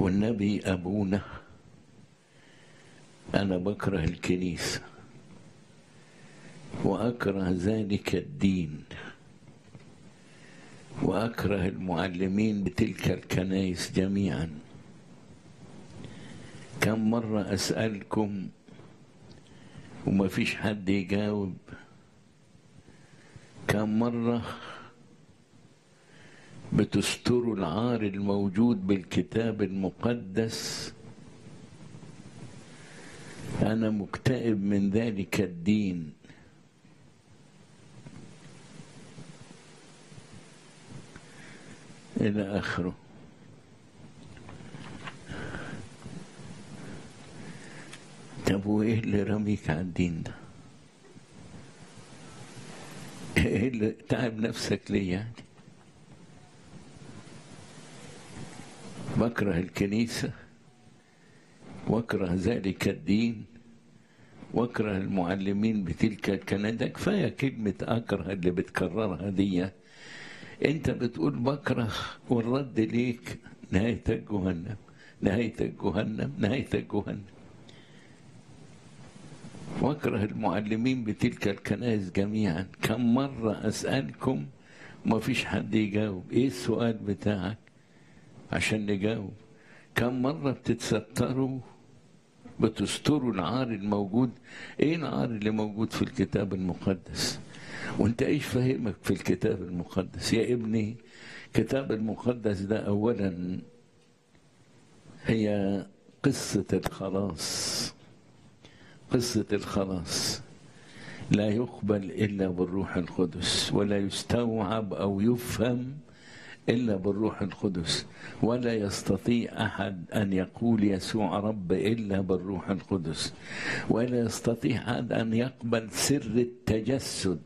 والنبي أبونا أنا بكره الكنيسة وأكره ذلك الدين وأكره المعلمين بتلك الكنائس جميعا كم مرة أسألكم وما فيش حد يجاوب كم مرة بتستروا العار الموجود بالكتاب المقدس أنا مكتئب من ذلك الدين إلى آخره طب وإيه اللي رميك على الدين ده؟ إيه اللي تعب نفسك ليه يعني؟ بكره الكنيسة واكره ذلك الدين واكره المعلمين بتلك الكنائس ده كفايه كلمه اكره اللي بتكررها دي انت بتقول بكره والرد ليك نهايتك جهنم نهايتك جهنم نهايتك جهنم واكره المعلمين بتلك الكنائس جميعا كم مرة أسألكم ما فيش حد يجاوب ايه السؤال بتاعك عشان نجاوب كم مرة بتتستروا بتستروا العار الموجود ايه العار اللي موجود في الكتاب المقدس وانت ايش فاهمك في الكتاب المقدس يا ابني الكتاب المقدس ده اولا هي قصة الخلاص قصة الخلاص لا يقبل إلا بالروح القدس ولا يستوعب أو يفهم إلا بالروح القدس ولا يستطيع أحد أن يقول يسوع رب إلا بالروح القدس ولا يستطيع أحد أن يقبل سر التجسد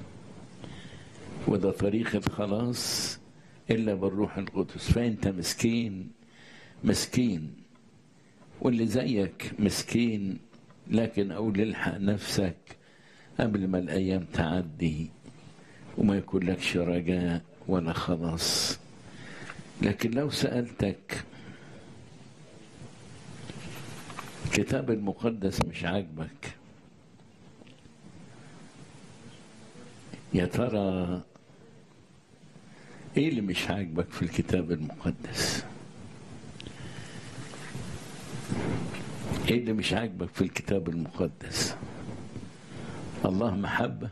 وده طريق الخلاص إلا بالروح القدس فأنت مسكين مسكين واللي زيك مسكين لكن أقول الحق نفسك قبل ما الأيام تعدي وما يكون لكش رجاء ولا خلاص لكن لو سألتك الكتاب المقدس مش عاجبك يا ترى ايه اللي مش عاجبك في الكتاب المقدس ايه اللي مش عاجبك في الكتاب المقدس الله محبه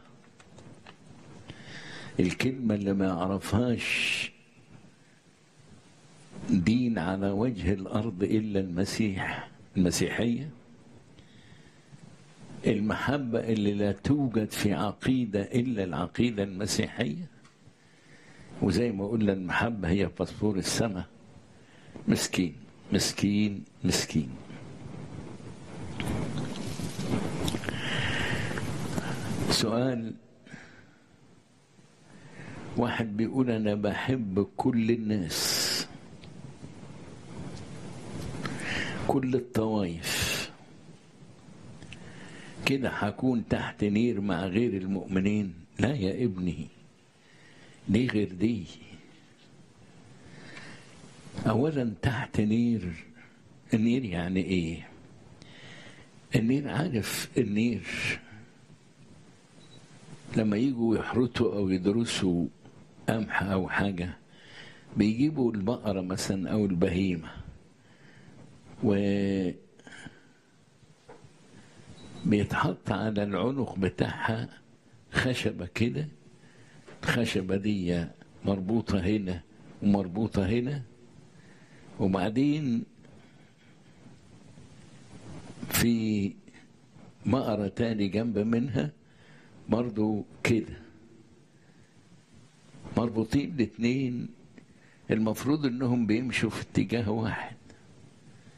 الكلمة اللي ما يعرفهاش دين على وجه الأرض إلا المسيح المسيحية المحبة اللي لا توجد في عقيدة إلا العقيدة المسيحية وزي ما قلنا المحبة هي باسبور السماء مسكين مسكين مسكين سؤال واحد بيقول انا بحب كل الناس كل الطوائف كده هكون تحت نير مع غير المؤمنين لا يا ابني دي غير دي اولا تحت نير النير يعني ايه النير عارف النير لما يجوا يحرطوا او يدرسوا قمح او حاجه بيجيبوا البقره مثلا او البهيمه و بيتحط على العنق بتاعها خشبه كده الخشبه دي مربوطه هنا ومربوطه هنا وبعدين في بقره تاني جنب منها برضو كده مربوطين الاتنين المفروض انهم بيمشوا في اتجاه واحد